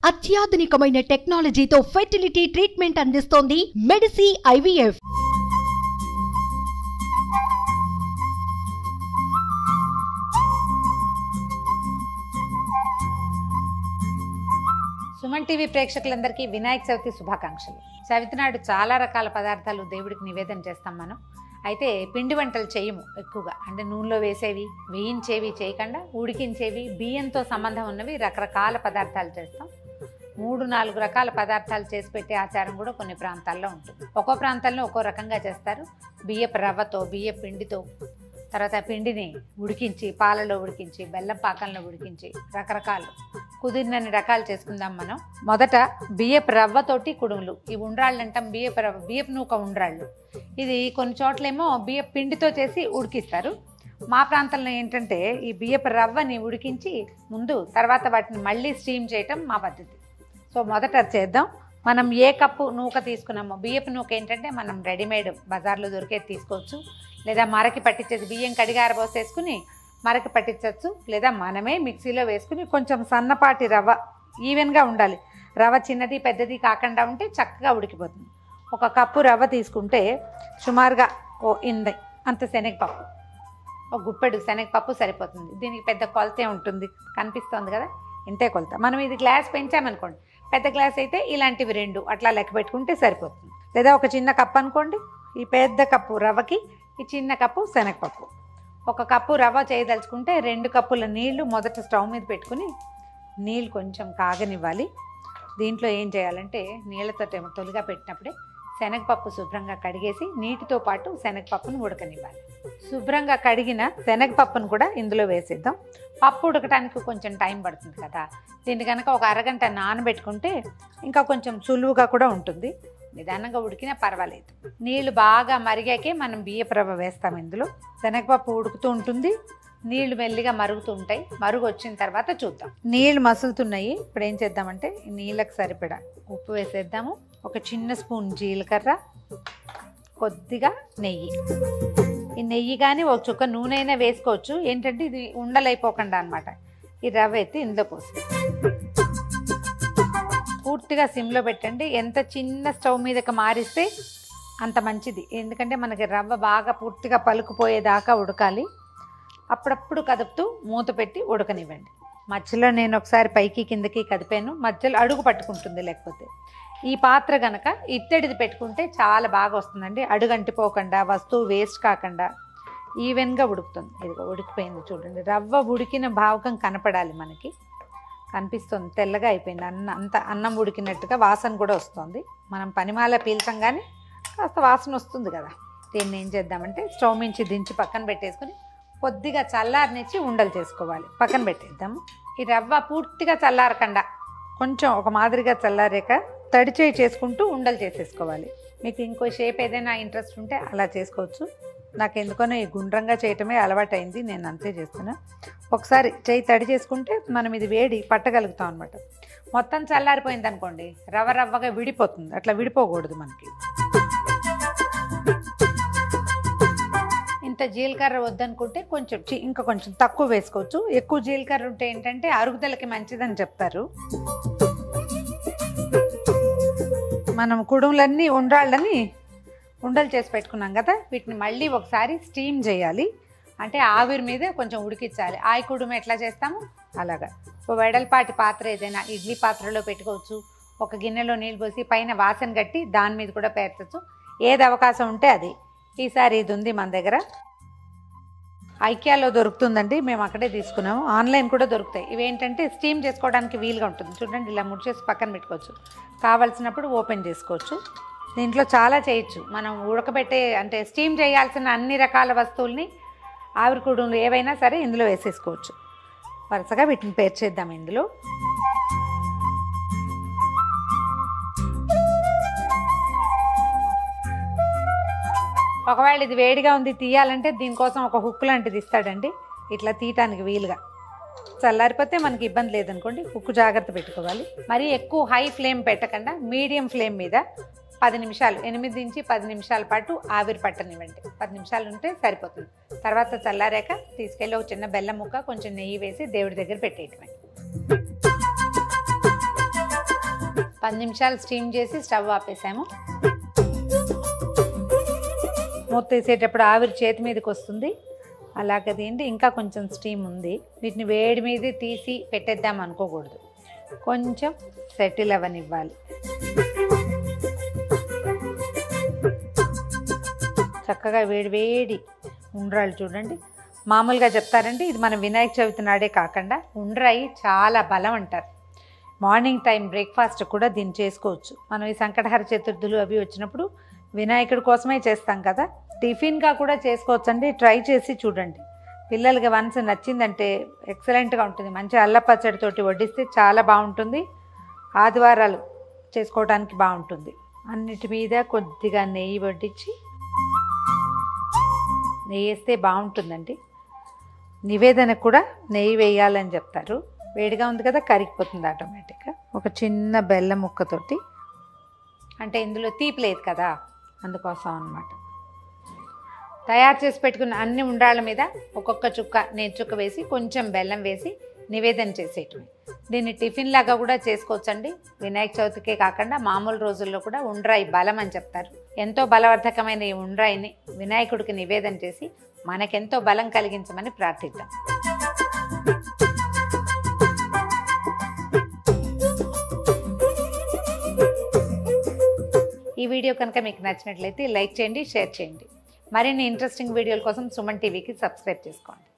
అత్యాధునికమైన టెక్నాలజీతో fertility treatment అందిస్తోంది మెడిసి ఐవీఎఫ్ సుమన్ టీవీ ప్రేక్షకులందరికీ వినాయక చవితి శుభాకాంక్షలు చవితి నాడు చాలా రకాల పదార్థాలు దేవుడికి నివేదన చేస్తాం మనం అయితే పిండి వంటలు చేయము ఎక్కువగా అంటే నూనెలో వేసేవి వేయించేవి చేయకుండా ఉడికించేవి బియ్యంతో సంబంధం ఉన్నవి రకరకాల పదార్థాలు చేస్తాం మూడు నాలుగు రకాల పదార్థాలు చేసి పెట్టే ఆచారం కూడా కొన్ని ప్రాంతాల్లో ఉంటుంది ఒక్కో ప్రాంతాల్లో ఒక్కో రకంగా చేస్తారు బియ్యపు రవ్వతో బియ్య పిండితో తర్వాత ఆ పిండిని ఉడికించి పాలలో ఉడికించి బెల్లం పాకంలో ఉడికించి రకరకాలు కుదిరినన్ని రకాలు చేసుకుందాం మనం మొదట బియ్యపు రవ్వతోటి కుడుములు ఈ ఉండ్రాళ్ళు అంటాం బియ్యపు రవ్వ బియ్యపు నూక ఉండ్రాళ్ళు ఇది కొన్ని చోట్లేమో బియ్యపు పిండితో చేసి ఉడికిస్తారు మా ప్రాంతంలో ఏంటంటే ఈ బియ్యపు రవ్వని ఉడికించి ముందు తర్వాత వాటిని మళ్ళీ స్టీమ్ చేయటం మా పద్ధతి సో మొదట అది చేద్దాం మనం ఏ కప్పు నూక తీసుకున్నామో బియ్యపు నూక ఏంటంటే మనం రెడీమేడ్ బజార్లో దొరికేది తీసుకోవచ్చు లేదా మరకి పట్టించేది బియ్యం కడిగి ఆరబోసేసుకుని మరకి పట్టించవచ్చు లేదా మనమే మిక్సీలో వేసుకుని కొంచెం సన్నపాటి రవ్వ ఈవెన్గా ఉండాలి రవ్వ చిన్నది పెద్దది కాకుండా ఉంటే చక్కగా ఉడికిపోతుంది ఒక కప్పు రవ్వ తీసుకుంటే సుమారుగా ఓ ఇంద అంత శనగపప్పు ఒక గుప్పెడు శనగపప్పు సరిపోతుంది దీనికి పెద్ద కొలతే ఉంటుంది కనిపిస్తుంది కదా ఇంతే కొలత మనం ఇది గ్లాస్ పెంచామనుకోండి పెద్ద గ్లాస్ అయితే ఇలాంటివి రెండు అట్లా లెక్క పెట్టుకుంటే సరిపోతుంది లేదా ఒక చిన్న కప్పు అనుకోండి ఈ పెద్ద కప్పు రవ్వకి ఈ చిన్న కప్పు శనగపప్పు ఒక కప్పు రవ్వ చేయదలుచుకుంటే రెండు కప్పుల నీళ్లు మొదట స్టవ్ మీద పెట్టుకుని నీళ్ళు కొంచెం కాగనివ్వాలి దీంట్లో ఏం చేయాలంటే నీళ్ళతో టెమ- తొలిగా పెట్టినప్పుడే శనగపప్పు శుభ్రంగా కడిగేసి నీటితో పాటు శనగపప్పును ఉడకనివ్వాలి శుభ్రంగా కడిగిన శనగపప్పును కూడా ఇందులో వేసేద్దాం పప్పు ఉడకడానికి కొంచెం టైం పడుతుంది కదా దీన్ని కనుక ఒక అరగంట నానబెట్టుకుంటే ఇంకా కొంచెం సులువుగా కూడా ఉంటుంది నిదానంగా ఉడికినా పర్వాలేదు నీళ్లు బాగా మరిగాకే మనం బియ్యపు రవ్వ వేస్తాం ఇందులో శనగపప్పు ఉడుకుతూ ఉంటుంది నీళ్లు మెల్లిగా మరుగుతూ ఉంటాయి మరుగు వచ్చిన తర్వాత చూద్దాం నీళ్లు మసులుతున్నాయి ఇప్పుడు ఏం చేద్దామంటే ఈ నీళ్ళకి సరిపడా ఉప్పు వేసేద్దాము ఒక చిన్న స్పూన్ జీలకర్ర కొద్దిగా నెయ్యి ఈ నెయ్యి కానీ ఒక చుక్క నూనె అయినా వేసుకోవచ్చు ఏంటంటే ఇది ఉండలైపోకుండా అనమాట ఈ రవ్వ ఎత్తి ఇందులో పోసి పూర్తిగా సిమ్లో పెట్టండి ఎంత చిన్న స్టవ్ మీదకి మారిస్తే అంత మంచిది ఎందుకంటే మనకి రవ్వ బాగా పూర్తిగా పలుకుపోయేదాకా ఉడకాలి అప్పుడప్పుడు కదుపుతూ మూత పెట్టి ఉడకనివ్వండి మధ్యలో నేను ఒకసారి పైకి కిందకి కదిపాను మధ్యలో అడుగు పట్టుకుంటుంది లేకపోతే ఈ పాత్ర గనక ఇత్తడిది పెట్టుకుంటే చాలా బాగా వస్తుందండి అడుగు అంటిపోకుండా వస్తువు వేస్ట్ కాకుండా ఈవెన్గా ఉడుకుతుంది ఇదిగో ఉడికిపోయింది చూడండి రవ్వ ఉడికిన భావకం కనపడాలి మనకి కనిపిస్తుంది తెల్లగా అయిపోయింది అన్న అంత అన్నం ఉడికినట్టుగా వాసన కూడా వస్తుంది మనం పనిమాల పీల్చంగానే కాస్త వాసన వస్తుంది కదా దీన్ని ఏం చేద్దామంటే స్టవ్ నుంచి దించి పక్కన పెట్టేసుకుని కొద్దిగా చల్లారనిచ్చి ఉండలు చేసుకోవాలి పక్కన పెట్టేద్దాము ఈ రవ్వ పూర్తిగా చల్లారకుండా కొంచెం ఒక మాదిరిగా చల్లారాక తడి చేయి చేసుకుంటూ ఉండలు చేసేసుకోవాలి మీకు ఇంకో షేప్ ఏదైనా ఇంట్రెస్ట్ ఉంటే అలా చేసుకోవచ్చు నాకు ఎందుకనో ఈ గుండ్రంగా చేయటమే అలవాటైంది నేను అంతే చేస్తున్నా ఒకసారి చేయి తడి చేసుకుంటే మనం ఇది వేడి పట్టగలుగుతాం అనమాట మొత్తం చల్లారిపోయింది అనుకోండి రవ్వ రవ్వగా విడిపోతుంది అట్లా విడిపోకూడదు మనకి ఇంత జీలకర్ర వద్దనుకుంటే కొంచెం చి- ఇంకా కొంచెం తక్కువ వేసుకోవచ్చు ఎక్కువ జీలకర్ర ఉంటే ఏంటంటే అరుగుదలకి మంచిదని చెప్తారు మనం కుడుములన్నీ ఉండ్రాళ్ళని ఉండలు చేసి పెట్టుకున్నాం కదా వీటిని మళ్ళీ ఒకసారి స్టీమ్ చేయాలి అంటే ఆవిరి మీద కొంచెం ఉడికించాలి ఆయి కుడుము ఎట్లా చేస్తాము అలాగా ఒక వెడల్పాటి పాత్ర ఏదైనా ఇడ్లీ పాత్రలో పెట్టుకోవచ్చు ఒక గిన్నెలో నీళ్ళు పోసి పైన వాసన కట్టి దాని మీద కూడా పేర్చచ్చు ఏది అవకాశం ఉంటే అది ఈసారి ఇది ఉంది మన దగ్గర ఐక్యాలో దొరుకుతుందండి మేము అక్కడే తీసుకున్నాము ఆన్లైన్ కూడా దొరుకుతాయి ఇవేంటంటే స్టీమ్ చేసుకోవడానికి వీలుగా ఉంటుంది చూడండి ఇలా ముడిచేసి పక్కన పెట్టుకోవచ్చు కావాల్సినప్పుడు ఓపెన్ చేసుకోవచ్చు దీంట్లో చాలా చేయొచ్చు మనం ఉడకబెట్టే అంటే స్టీమ్ చేయాల్సిన అన్ని రకాల వస్తువుల్ని ఆవిరికుడులు ఏవైనా సరే ఇందులో వేసేసుకోవచ్చు వరుసగా వీటిని పేర్చేద్దాం ఇందులో ఒకవేళ ఇది వేడిగా ఉంది తీయాలంటే దీనికోసం ఒక హుక్ లాంటిది ఇస్తాడండి ఇట్లా తీయటానికి వీలుగా చల్లారిపోతే మనకి ఇబ్బంది లేదనుకోండి హుక్ జాగ్రత్త పెట్టుకోవాలి మరి ఎక్కువ హై ఫ్లేమ్ పెట్టకుండా మీడియం ఫ్లేమ్ మీద పది నిమిషాలు ఎనిమిది నుంచి పది నిమిషాల పాటు ఆవిరి పట్టనివ్వండి పది నిమిషాలు ఉంటే సరిపోతుంది తర్వాత చల్లారాక తీసుకెళ్ళి ఒక చిన్న బెల్లం ముక్క కొంచెం నెయ్యి వేసి దేవుడి దగ్గర పెట్టేయటమే పది నిమిషాలు స్టీమ్ చేసి స్టవ్ ఆపేసాము మూత తీసేటప్పుడు ఆవిరి చేతి మీదకి వస్తుంది అలాగే ఏంటి ఇంకా కొంచెం స్టీమ్ ఉంది వీటిని వేడి మీద తీసి పెట్టేద్దాం అనుకోకూడదు కొంచెం సెటిల్ అవ్వనివ్వాలి చక్కగా వేడి వేడి ఉండ్రాళ్ళు చూడండి మామూలుగా చెప్తారంటే ఇది మన వినాయక చవితి నాడే కాకుండా ఉండ్రాయి చాలా బలం అంటారు మార్నింగ్ టైం బ్రేక్ఫాస్ట్ కూడా దీన్ని చేసుకోవచ్చు మనం ఈ సంకటహర చతుర్థులు అవి వచ్చినప్పుడు వినాయకుడి కోసమే చేస్తాం కదా టిఫిన్గా కూడా చేసుకోవచ్చండి ట్రై చేసి చూడండి పిల్లలకి వన్స్ నచ్చిందంటే ఎక్సలెంట్గా ఉంటుంది మంచి అల్ల పచ్చడితోటి వడ్డిస్తే చాలా బాగుంటుంది ఆదివారాలు చేసుకోవడానికి బాగుంటుంది అన్నిటి మీద కొద్దిగా నెయ్యి వడ్డించి నెయ్యి వేస్తే బాగుంటుందండి నివేదన కూడా నెయ్యి వేయాలని చెప్తారు వేడిగా ఉంది కదా కరిగిపోతుంది ఆటోమేటిక్గా ఒక చిన్న బెల్లం ముక్కతోటి అంటే ఇందులో తీపి లేదు కదా అందుకోసం అన్నమాట తయారు చేసి పెట్టుకున్న అన్ని ఉండ్రాళ్ళ మీద ఒక్కొక్క చుక్క నేను చుక్క వేసి కొంచెం బెల్లం వేసి నివేదన చేసేయటం దీన్ని టిఫిన్ లాగా కూడా చేసుకోవచ్చండి వినాయక చవితికే కాకుండా మామూలు రోజుల్లో కూడా ఉండ్రాయి బలం అని చెప్తారు ఎంతో బలవర్ధకమైన ఈ ఉండ్రాయిని వినాయకుడికి నివేదన చేసి మనకెంతో బలం కలిగించమని ప్రార్థిద్దాం ఈ వీడియో కనుక మీకు నచ్చినట్లయితే లైక్ చేయండి షేర్ చేయండి మరిన్ని ఇంట్రెస్టింగ్ వీడియోల కోసం సుమన్ టీవీకి సబ్స్క్రైబ్ చేసుకోండి